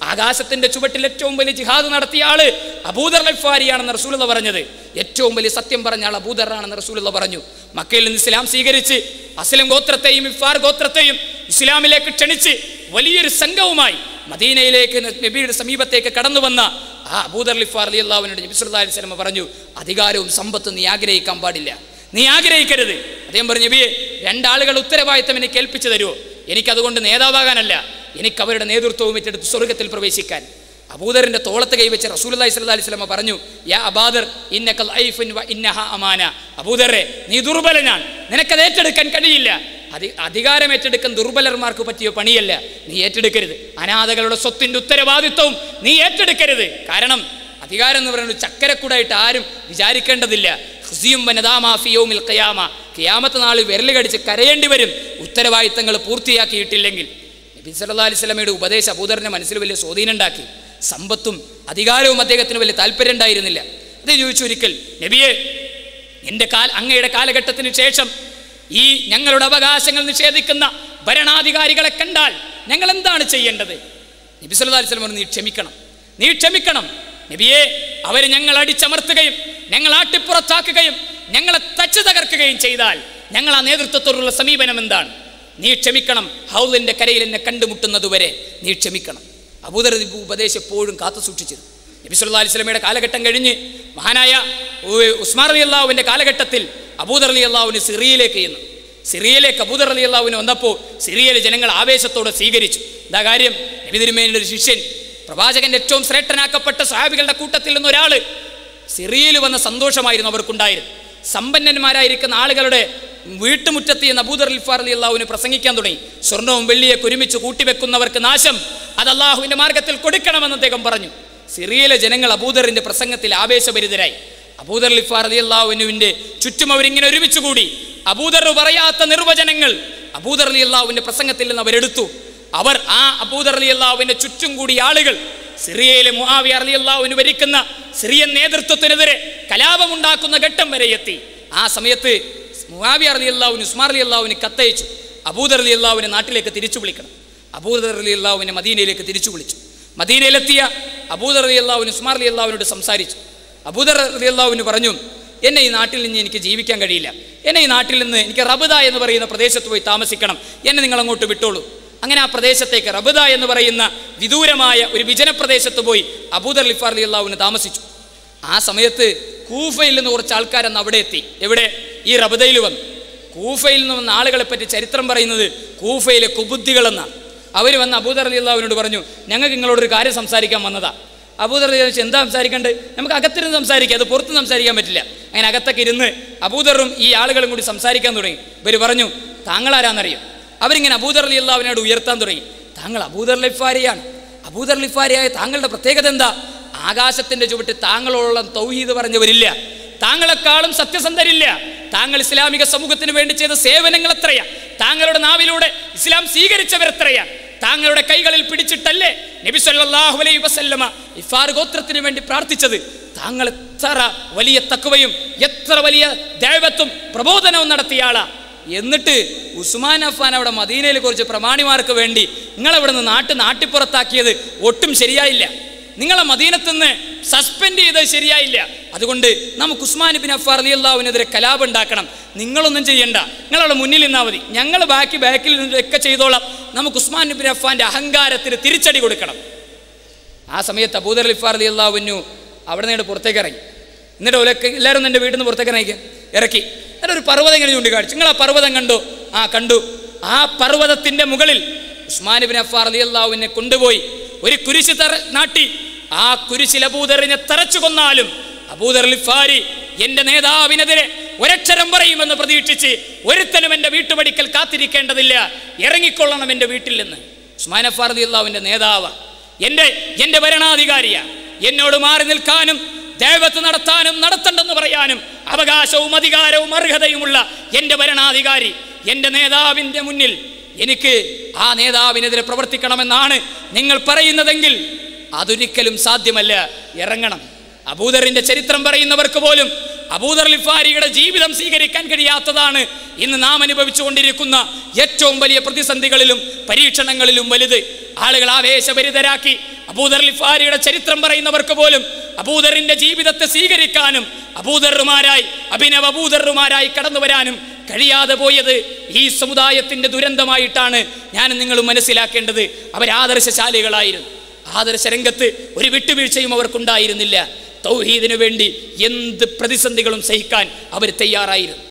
ആകാശത്തിന്റെ ചുവട്ടിൽ ഏറ്റവും വലിയ ജിഹാദ് നടത്തിയ ആള് അബൂദർ ലഫാരിയാണെന്ന് റസൂലുള്ള പറഞ്ഞത് ഏറ്റവും വലിയ സത്യം പറഞ്ഞ ആൾ അബൂദറാണെന്ന് റസൂലുള്ള പറഞ്ഞു മക്കയിൽ നിന്ന് ഇസ്ലാം സ്വീകരിച്ച് അസ്ലം ഗോത്രത്തെയും ഇഫാർ ഗോത്രത്തെയും ഇസ്ലാമിലേക്ക് ക്ഷണിച്ച് വലിയൊരു സംഘവുമായി മദീനയിലേക്ക് നബിയുടെ സമീപത്തേക്ക് കടന്നു വന്ന ആ അബൂദർ ലിഫാർ അലി അള്ളാഹുവിനോട് നബി സല്ലല്ലാഹു അലൈഹി വസല്ലം പറഞ്ഞു അധികാരവും സമ്പത്തും നീ ആഗ്രഹിക്കാൻ പാടില്ല നീ ആഗ്രഹിക്കരുത് അദ്ദേഹം പറഞ്ഞു നബിയെ രണ്ടാളുകൾ ഉത്തരവാദിത്തം എനിക്ക് ഏൽപ്പിച്ചു തരുമോ എനിക്കതുകൊണ്ട് നേതാവാകാനല്ല എനിക്ക് അവരുടെ നേതൃത്വവും ഏറ്റെടുത്ത് സ്വർഗത്തിൽ പ്രവേശിക്കാൻ അബൂദറിന്റെ തോളത്ത് കൈവച്ച് റസൂലുള്ളാഹി സ്വല്ലല്ലാഹി അലൈഹി വസല്ലം പറഞ്ഞു യാ അബാദർ ഇന്നക ലൈഫുൻ വ ഇന്നഹ അമാന അബൂദറെ നീ ദുർബലനാണ് നിനക്കത് ഏറ്റെടുക്കാൻ കഴിയില്ല അധി അധികാരം ഏറ്റെടുക്കാൻ ദുർബലന്മാർക്ക് പറ്റിയ പണിയല്ല നീ ഏറ്റെടുക്കരുത് അനാഥകളുടെ സ്വത്തിൻ്റെ ഉത്തരവാദിത്വവും നീ ഏറ്റെടുക്കരുത് കാരണം അധികാരം എന്ന് പറയുന്നത് ചക്കരക്കൂടായിട്ട് ആരും വിചാരിക്കേണ്ടതില്ല ഹുസിയും വനതാമാഫിയോമിൽ കയാമ കിയാമത്ത് നാളിൽ വിരൽ കടിച്ച് കരയേണ്ടി വരും ഉത്തരവാദിത്തങ്ങൾ പൂർത്തിയാക്കിയിട്ടില്ലെങ്കിൽ നബി സല്ലല്ലാഹു അലൈഹി സ്വലമയുടെ ഉപദേശം അബൂദറിന്റെ മനസ്സിൽ വലിയ സ്വാധീനം ഉണ്ടാക്കി സമ്പത്തും അധികാരവും അദ്ദേഹത്തിന് വലിയ താല്പര്യം ഉണ്ടായിരുന്നില്ല അത് ചോദിച്ചു ഒരിക്കൽ നബിയെ എൻ്റെ കാൽ അങ്ങയുടെ കാലഘട്ടത്തിന് ശേഷം ഈ ഞങ്ങളുടെ അവകാശങ്ങൾ നിഷേധിക്കുന്ന ഭരണാധികാരികളെ കണ്ടാൽ ഞങ്ങൾ എന്താണ് ചെയ്യേണ്ടത് നബി സല്ലല്ലാഹു അലൈഹി വസല്ലം പറഞ്ഞു നീ ക്ഷമിക്കണം നീ ക്ഷമിക്കണം നബിയെ അവർ ഞങ്ങൾ അടിച്ചമർത്തുകയും ഞങ്ങൾ ആട്ടിപ്പുറത്താക്കുകയും ഞങ്ങളെ തച്ചു തകർക്കുകയും ചെയ്താൽ ഞങ്ങൾ ആ നേതൃത്വത്തോടുള്ള സമീപനം എന്താണ് നീ ക്ഷമിക്കണം ഹൗലിൻ്റെ കരയിൽ എന്നെ കണ്ടുമുട്ടുന്നത് വരെ നീ ക്ഷമിക്കണം അബൂദർ ഉപദേശം എപ്പോഴും കാത്തു സൂക്ഷിച്ചത് നബി സല്ലല്ലാഹു അലൈഹി വസല്ലമയുടെ കാലഘട്ടം കഴിഞ്ഞ് മഹാനായ ഉ- ഉസ്മാൻ അലി അള്ളാഹുവിൻ്റെ കാലഘട്ടത്തിൽ അബൂദർ അലി അള്ളാഹുവിന് സിറിയയിലേക്ക് ചെയ്യുന്നു സിറിയയിലേക്ക് അബൂദർ അലി അള്ളാഹുവിന് വന്നപ്പോൾ സിറിയയിലെ ജനങ്ങൾ ആവേശത്തോടെ സ്വീകരിച്ചു ഇതാ കാര്യം നബി തിരുമേനിയുടെ ഒരു ശിഷ്യൻ പ്രവാചകന്റെ ഏറ്റവും ശ്രേഷ്ഠനാക്കപ്പെട്ട സഹാബികളുടെ കൂട്ടത്തിൽ നിന്ന് ഒരാൾ സിറിയയിൽ വന്ന സന്തോഷമായിരുന്നു അവർക്കുണ്ടായിരുന്നു സമ്പന്നന്മാരായിരിക്കുന്ന ആളുകളുടെ വീട്ടുമുറ്റത്ത് ചെന്ന് അബൂദർ അൽഫാർ അലി അള്ളാഹുവിന് പ്രസംഗിക്കാൻ തുടങ്ങി സ്വർണവും വെള്ളിയൊക്കെ ഒരുമിച്ച് കൂട്ടിവെക്കുന്നവർക്ക് നാശം അത് അള്ളാഹുവിൻ്റെ മാർഗത്തിൽ കൊടുക്കണമെന്ന് അദ്ദേഹം പറഞ്ഞു സിറിയയിലെ ജനങ്ങൾ അബൂദറിൻ്റെ പ്രസംഗത്തിൽ ആവേശഭരിതരായി അബൂദർ ലിഫാർ അലി അള്ളാഹുവിനുവിൻ്റെ ചുറ്റും അവരിങ്ങനെ ഒരുമിച്ച് കൂടി അബൂദർ പറയാത്ത നിർവചനങ്ങൾ അബൂദർ അലി അള്ളാഹുവിൻ്റെ പ്രസംഗത്തിൽ നിന്ന് അവരെടുത്തു അവർ ആ അബൂദർ അലി അള്ളാഹുവിൻ്റെ ചുറ്റും കൂടി ആളുകൾ സിറിയയിലെ മുഹാവിയ അലി അള്ളാഹുവിന് ഭരിക്കുന്ന സിറിയൻ നേതൃത്വത്തിനെതിരെ കലാപമുണ്ടാക്കുന്ന ഘട്ടം വരെ എത്തി ആ സമയത്ത് മുഹാവിയ അലി അള്ളാഹുവിന് ഉസ്മാർ അലി അള്ളാഹുവിന് കത്തയച്ചു അബൂദർ അലി അള്ളാഹുവിനെ നാട്ടിലേക്ക് തിരിച്ചു വിളിക്കണം അബൂദർ അലി അള്ളാഹുവിനെ മദീനയിലേക്ക് തിരിച്ചു വിളിച്ചു മദീനയിലെത്തിയ അബൂദർ അലി അള്ളാഹുവിന് ഉസ്മാർ അലി അള്ളാഹുവിനോട് സംസാരിച്ചു അബൂദർ അലി അള്ളാഹുവിന് പറഞ്ഞു എന്നെ ഈ നാട്ടിൽ നിന്ന് എനിക്ക് ജീവിക്കാൻ കഴിയില്ല എന്നെ ഈ നാട്ടിൽ നിന്ന് എനിക്ക് റബുദ എന്ന് പറയുന്ന പ്രദേശത്ത് പോയി താമസിക്കണം എന്നെ നിങ്ങൾ അങ്ങോട്ട് വിട്ടോളൂ അങ്ങനെ ആ പ്രദേശത്തേക്ക് റബുദ എന്ന് പറയുന്ന വിദൂരമായ ഒരു വിജനപ്രദേശത്ത് പോയി അബൂദർ ലിഫാർ അലി അള്ളാഹുവിന് താമസിച്ചു ആ സമയത്ത് കൂഫയിൽ നിന്ന് കുറച്ച് ആൾക്കാരന്ന് അവിടെ എത്തി എവിടെ ഈ റബുദയിൽ വന്നു കൂഫയിൽ നിന്ന് വന്ന ആളുകളെ പറ്റി ചരിത്രം പറയുന്നത് കൂഫയിലെ കുബുദ്ധികളെന്നാണ് അവർ വന്ന് അബൂദർ അലി അള്ളാഹുവിനോട് പറഞ്ഞു ഞങ്ങൾക്ക് നിങ്ങളോടൊരു കാര്യം സംസാരിക്കാൻ വന്നതാ അബൂദർ അലി ചോദിച്ചു എന്താ സംസാരിക്കേണ്ടത് നമുക്ക് അകത്തിരുന്ന് സംസാരിക്കാം അത് പുറത്ത് സംസാരിക്കാൻ പറ്റില്ല അങ്ങനെ അകത്തൊക്കെ ഇരുന്ന് അബൂദറും ഈ ആളുകളും കൂടി സംസാരിക്കാൻ തുടങ്ങി ഇവർ പറഞ്ഞു താങ്കളാരാന്നറിയോ അവരിങ്ങനെ അബൂദർ അലി അള്ളാഹുവിനോട് ഉയർത്താൻ തുടങ്ങി താങ്കൾ അബൂദർ ലിഫാരിയാണ് അബൂദർ ലിഫാരിയായ താങ്കളുടെ പ്രത്യേകത എന്താ ആകാശത്തിന്റെ ചുവട്ട് താങ്കളോളം തൗഹീദ് പറഞ്ഞവരില്ല താങ്കളെക്കാളും സത്യസന്ധരില്ല താങ്കൾ ഇസ്ലാമിക സമൂഹത്തിന് വേണ്ടി ചെയ്ത സേവനങ്ങൾ എത്രയാ താങ്കളുടെ നാവിലൂടെ ഇസ്ലാം സ്വീകരിച്ചവർ എത്രയാ താങ്കളുടെ കൈകളിൽ പിടിച്ചിട്ടല്ലേ നബി സല്ലല്ലാഹു അലൈഹി വസല്ലമ ഇഫാർ ഗോത്രത്തിന് വേണ്ടി പ്രാർത്ഥിച്ചത് താങ്കൾ എത്ര വലിയ തക്കുവയും എത്ര വലിയ ദൈവത്വം പ്രബോധനവും നടത്തിയ ആളാ എന്നിട്ട് ഉസ്മാൻ അഫാൻ അവിടെ മദീനയിൽ കുറച്ച് പ്രമാണിമാർക്ക് വേണ്ടി നിങ്ങളവിടെ നിന്ന് നാട്ട് നാട്ടിപ്പുറത്താക്കിയത് ഒട്ടും ശരിയായില്ല നിങ്ങളെ മദീനത്തുനിന്ന് സസ്പെൻഡ് ചെയ്തത് ശരിയായില്ല അതുകൊണ്ട് നമുക്ക് ഉസ്മാൻ ബിൻ അഫാർ അലി അള്ളാഹുവിനെതിരെ കലാപം ഉണ്ടാക്കണം നിങ്ങളൊന്നും ചെയ്യണ്ട നിങ്ങളവിടെ മുന്നിൽ നിന്നാൽ മതി ഞങ്ങൾ ബാക്കി ബാക്കിൽ നിന്നൊക്കെ ചെയ്തോളാം നമുക്ക് ഉസ്മാൻ ബിൻ അഫാന്റെ അഹങ്കാരത്തിന് തിരിച്ചടി കൊടുക്കണം ആ സമയത്ത് അബൂദർ അലിഫാർ അലി അള്ളാഹുവിനു അവിടെ നിന്ന് പുറത്തേക്ക് ഇറങ്ങി എന്നിട്ട് ഓലൊക്കെ എല്ലാവരും എൻ്റെ വീട്ടിൽ നിന്ന് പുറത്തേക്ക് ഇറങ്ങി ഇറക്കി എന്നിട്ട് ഒരു പർവ്വതം ഇങ്ങനെ ചൂണ്ടിക്കാണിച്ചു നിങ്ങൾ ആ പർവ്വതം കണ്ടു ആ കണ്ടു ആ പർവ്വതത്തിൻ്റെ മുകളിൽ ഉസ്മാൻ ബിൻ അഫാർ അലി അള്ളാഹുവിനെ കൊണ്ടുപോയി ഒരു കുരിശ് തറ നാട്ടി ആ കുരിശിൽ അബൂദറിനെ തറച്ചു കൊന്നാലും അബൂദർ ലിഫാരി എൻ്റെ നേതാവിനെതിരെ ഒരക്ഷരം പറയുമെന്ന് പ്രതീക്ഷിച്ച് ഒരുത്തനും എൻ്റെ വീട്ടുപടിക്കൽ കാത്തിരിക്കേണ്ടതില്ല ഇറങ്ങിക്കൊള്ളണം എൻ്റെ വീട്ടിൽ നിന്ന് ഉസ്മാൻ അഫാർ അലി അള്ളാഹുവിൻ്റെ നേതാവ് എൻ്റെ എൻ്റെ ഭരണാധികാരിയാ എന്നോട് മാറി നിൽക്കാനും ദേവത്ത് നടത്താനും നടത്തണ്ടെന്ന് പറയാനും അവകാശവും അധികാരവും അർഹതയുമുള്ള എൻ്റെ ഭരണാധികാരി എൻ്റെ നേതാവിൻ്റെ മുന്നിൽ എനിക്ക് ആ നേതാവിനെതിരെ പ്രവർത്തിക്കണമെന്നാണ് നിങ്ങൾ പറയുന്നതെങ്കിൽ അതൊരിക്കലും സാധ്യമല്ല ഇറങ്ങണം അബൂദറിന്റെ ചരിത്രം പറയുന്നവർക്ക് പോലും അബൂദർ ലിഫാരിയുടെ ജീവിതം സ്വീകരിക്കാൻ കഴിയാത്തതാണ് ഇന്ന് നാം അനുഭവിച്ചുകൊണ്ടിരിക്കുന്ന ഏറ്റവും വലിയ പ്രതിസന്ധികളിലും പരീക്ഷണങ്ങളിലും വലുത് ആളുകൾ ആവേശഭരിതരാക്കി അബൂദർ ലിഫാരിയുടെ ചരിത്രം പറയുന്നവർക്ക് പോലും അബൂദറിന്റെ ജീവിതത്തെ സ്വീകരിക്കാനും അബൂദറുമാരായി അഭിനവ അബൂദറുമാരായി കടന്നു വരാനും കഴിയാതെ പോയത് ഈ സമുദായത്തിന്റെ ദുരന്തമായിട്ടാണ് ഞാൻ നിങ്ങൾ മനസ്സിലാക്കേണ്ടത് അവരാദർശശാലികളായിരുന്നു ആദർശ രംഗത്ത് ഒരു വിട്ടുവീഴ്ചയും അവർക്കുണ്ടായിരുന്നില്ല തൗഹീദിനു വേണ്ടി എന്ത് പ്രതിസന്ധികളും സഹിക്കാൻ അവർ തയ്യാറായിരുന്നു